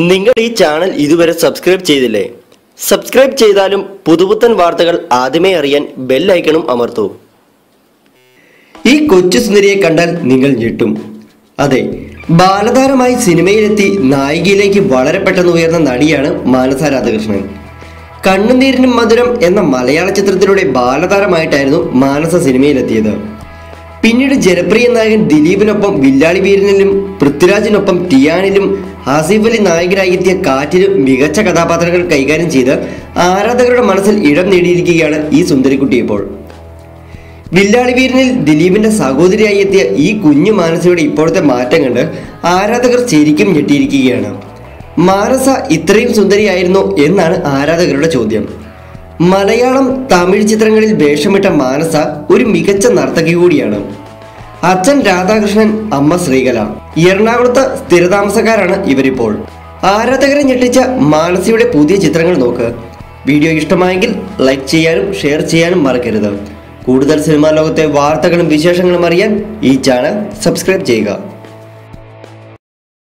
നിങ്ങൾ ഈ ചാനൽ ഇതുവരെ സബ്സ്ക്രൈബ് ചെയ്തില്ലേ സബ്സ്ക്രൈബ് ചെയ്താലും പുതുപുത്തൻ വാർത്തകൾ ആദ്യമേ അറിയാൻ ബെൽ ഐക്കണും അമർത്തൂ ഈ കൊച്ചു സുന്ദരിയെ കണ്ടാൽ നിങ്ങൾ ഞെട്ടും അതെ ബാലതാരമായി സിനിമയിലെത്തി നായികയിലേക്ക് വളരെ പെട്ടെന്ന് ഉയർന്ന നടിയാണ് മാനസ രാധാകൃഷ്ണൻ കണ്ണുനീരിനും മധുരം എന്ന മലയാള ചിത്രത്തിലൂടെ ബാലതാരമായിട്ടായിരുന്നു മാനസ സിനിമയിലെത്തിയത് പിന്നീട് ജനപ്രിയ നായകൻ ദിലീപിനൊപ്പം വില്ലാളി വീരനിലും പൃഥ്വിരാജിനൊപ്പം ടിയാനിലും ആസിഫ് അലി നായകനായി എത്തിയ കാറ്റിലും മികച്ച കഥാപാത്രങ്ങൾ കൈകാര്യം ചെയ്ത് ആരാധകരുടെ മനസ്സിൽ ഇടം നേടിയിരിക്കുകയാണ് ഈ സുന്ദരിക്കുട്ടി ഇപ്പോൾ വില്ലാളി വീരനിൽ ദിലീപിന്റെ സഹോദരിയായി എത്തിയ ഈ കുഞ്ഞു മാനസയുടെ ഇപ്പോഴത്തെ മാറ്റം കണ്ട് ആരാധകർ ശരിക്കും ഞെട്ടിയിരിക്കുകയാണ് മാനസ ഇത്രയും സുന്ദരിയായിരുന്നോ എന്നാണ് ആരാധകരുടെ ചോദ്യം മലയാളം തമിഴ് ചിത്രങ്ങളിൽ വേഷമിട്ട മാനസ ഒരു മികച്ച നർത്തകി കൂടിയാണ് അച്ഛൻ രാധാകൃഷ്ണൻ അമ്മ ശ്രീകല എറണാകുളത്ത് സ്ഥിരതാമസക്കാരാണ് ഇവരിപ്പോൾ ആരാധകരെ ഞെട്ടിച്ച മാനസയുടെ പുതിയ ചിത്രങ്ങൾ നോക്ക് വീഡിയോ ഇഷ്ടമായെങ്കിൽ ലൈക്ക് ചെയ്യാനും ഷെയർ ചെയ്യാനും മറക്കരുത് കൂടുതൽ സിനിമാ ലോകത്തെ വാർത്തകളും വിശേഷങ്ങളും അറിയാൻ ഈ ചാനൽ സബ്സ്ക്രൈബ് ചെയ്യുക